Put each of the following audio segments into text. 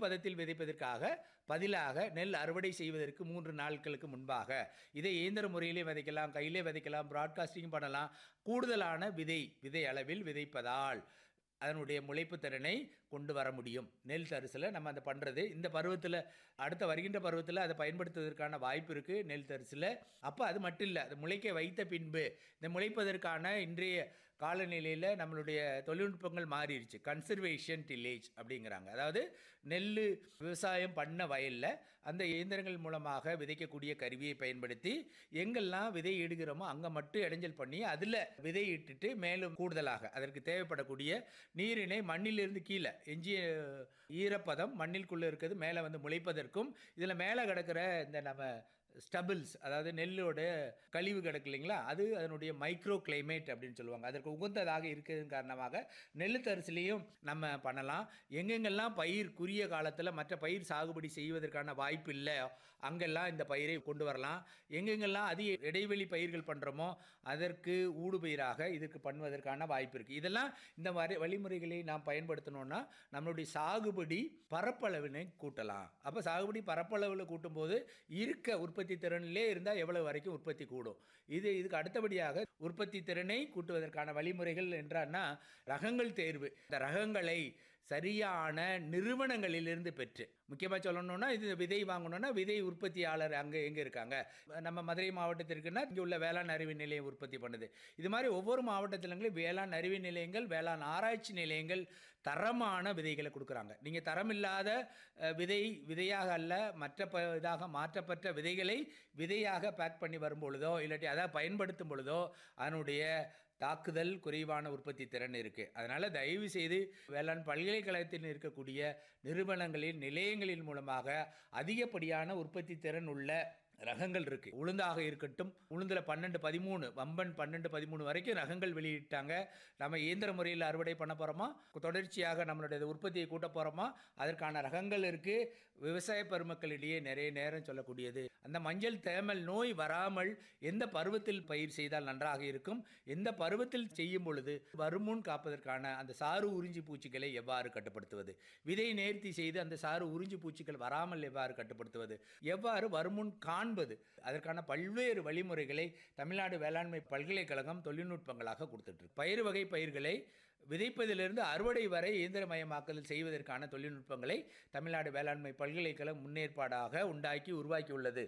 பதத்தில் விதைப்பதற்காக பதிலாக நெல் அறுவடை செய்வதற்கு மூன்று நாட்களுக்கு முன்பாக இதை இயந்திர முறையிலே விதைக்கலாம் கையிலே விதைக்கலாம் ப்ராட்காஸ்டிங் பண்ணலாம் கூடுதலான விதை விதை அளவில் விதைப்பதால் அதனுடைய முளைப்பு திறனை கொண்டு வர முடியும் நெல் தரிசில் நம்ம அதை பண்ணுறது இந்த பருவத்தில் அடுத்த வருகின்ற பருவத்தில் அதை பயன்படுத்துவதற்கான வாய்ப்பு இருக்குது நெல் தரிசில் அப்போ அது மட்டும் இல்லை அது முளைக்க வைத்த பின்பு இந்த முளைப்பதற்கான இன்றைய காலநிலையில் நம்மளுடைய தொழில்நுட்பங்கள் மாறிடுச்சு கன்சர்வேஷன் டில்லேஜ் அப்படிங்கிறாங்க அதாவது நெல் விவசாயம் பண்ண வயலில் அந்த இயந்திரங்கள் மூலமாக விதைக்கக்கூடிய கருவியை பயன்படுத்தி எங்கெல்லாம் விதை இடுகிறோமோ அங்கே மட்டும் இடைஞ்சல் பண்ணி அதில் விதை இட்டுட்டு மேலும் கூடுதலாக அதற்கு தேவைப்படக்கூடிய நீரினை மண்ணிலிருந்து கீழே எஞ்சிய ஈரப்பதம் மண்ணிற்குள்ளே இருக்கிறது மேலே வந்து முளைப்பதற்கும் இதில் மேலே கிடக்கிற இந்த நம்ம ஸ்டபிள்ஸ் அதாவது நெல்லோட கழிவு கிடக்கு இல்லைங்களா அது அதனுடைய மைக்ரோ கிளைமேட் அப்படின்னு சொல்லுவாங்க அதற்கு உகந்ததாக இருக்கிறதன் காரணமாக நெல் தரிசிலையும் நம்ம பண்ணலாம் எங்கெங்கெல்லாம் பயிர் குறுகிய காலத்தில் மற்ற பயிர் சாகுபடி செய்வதற்கான வாய்ப்பு இல்லை அங்கெல்லாம் இந்த பயிரை கொண்டு வரலாம் எங்கெங்கெல்லாம் அதிக இடைவெளி பயிர்கள் பண்ணுறோமோ அதற்கு ஊடுபயிராக இதுக்கு பண்ணுவதற்கான வாய்ப்பு இருக்குது இதெல்லாம் இந்த வரி வழிமுறைகளை நாம் பயன்படுத்தணும்னா நம்மளுடைய சாகுபடி பரப்பளவினை கூட்டலாம் அப்போ சாகுபடி பரப்பளவில் கூட்டும்போது இருக்க உற்பத்தி திறனிலே இருந்தால் எவ்வளவு வரைக்கும் உற்பத்தி கூடும் இது இதுக்கு அடுத்தபடியாக உற்பத்தி திறனை கூட்டுவதற்கான வழிமுறைகள் என்றான்னா ரகங்கள் தேர்வு இந்த ரகங்களை சரியான நிறுவனங்களிலிருந்து பெற்று முக்கியமாக சொல்லணும்னா இது விதை வாங்கணும்னா விதை உற்பத்தியாளர் அங்கே எங்கே இருக்காங்க நம்ம மதுரை மாவட்டத்திற்குன்னா இங்கே உள்ள வேளாண் அறிவு நிலையம் உற்பத்தி பண்ணுது இது மாதிரி ஒவ்வொரு மாவட்டத்திலும் வேளாண் அறிவு நிலையங்கள் வேளாண் ஆராய்ச்சி நிலையங்கள் தரமான விதைகளை கொடுக்குறாங்க நீங்கள் தரமில்லாத அஹ், விதை விதையாக அல்ல மற்ற ப இதாக மாற்றப்பட்ட விதைகளை விதையாக பேக் பண்ணி வரும் பொழுதோ இல்லாட்டி அதை பயன்படுத்தும் பொழுதோ அதனுடைய தாக்குதல் குறைவான உற்பத்தி திறன் இருக்குது அதனால் தயவு செய்து வேளாண் பல்கலைக்கழகத்தில் இருக்கக்கூடிய நிறுவனங்களின் நிலையங்களின் மூலமாக அதிகப்படியான உற்பத்தி திறன் உள்ள ரகங்கள் இருக்கு உளுந்தாக இருக்கட்டும் உளுந்துல பன்னெண்டு பதிமூணு வம்பன் பன்னெண்டு பதிமூணு வரைக்கும் ரகங்கள் வெளியிட்டாங்க நம்ம இயந்திர முறையில் அறுவடை பண்ண போறோமா தொடர்ச்சியாக நம்மளுடைய உற்பத்தியை கூட்ட போறோமா அதற்கான ரகங்கள் இருக்கு விவசாய பெருமக்களிடையே நிறைய நேரம் சொல்லக்கூடியது அந்த மஞ்சள் தேமல் நோய் வராமல் எந்த பருவத்தில் பயிர் செய்தால் நன்றாக இருக்கும் எந்த பருவத்தில் செய்யும் பொழுது வருமுன் காப்பதற்கான அந்த சாறு உறிஞ்சி பூச்சிகளை எவ்வாறு கட்டுப்படுத்துவது விதை நேர்த்தி செய்து அந்த சாறு உறிஞ்சி பூச்சிகள் வராமல் எவ்வாறு கட்டுப்படுத்துவது எவ்வாறு வருமுன் காண்பது அதற்கான பல்வேறு வழிமுறைகளை தமிழ்நாடு வேளாண்மை பல்கலைக்கழகம் தொழில்நுட்பங்களாக கொடுத்துட்டு இருக்கு. பயிர் வகை பயிர்களை விதைப்பதிலிருந்து அறுவடை வரை இயந்திரமயமாக்கல் செய்வதற்கான தொழில்நுட்பங்களை தமிழ்நாடு வேளாண்மை பல்கலைக்கழகம் முன்னேற்பாடாக உண்டாக்கி உருவாக்கியுள்ளது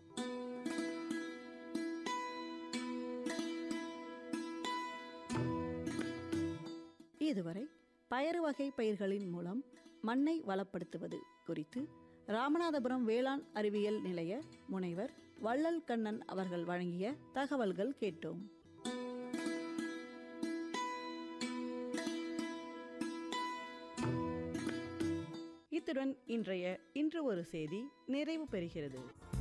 இதுவரை பயறு வகை பயிர்களின் மூலம் மண்ணை வளப்படுத்துவது குறித்து ராமநாதபுரம் வேளாண் அறிவியல் நிலைய முனைவர் வள்ளல் கண்ணன் அவர்கள் வழங்கிய தகவல்கள் கேட்டோம் இத்துடன் இன்றைய இன்று ஒரு செய்தி நிறைவு பெறுகிறது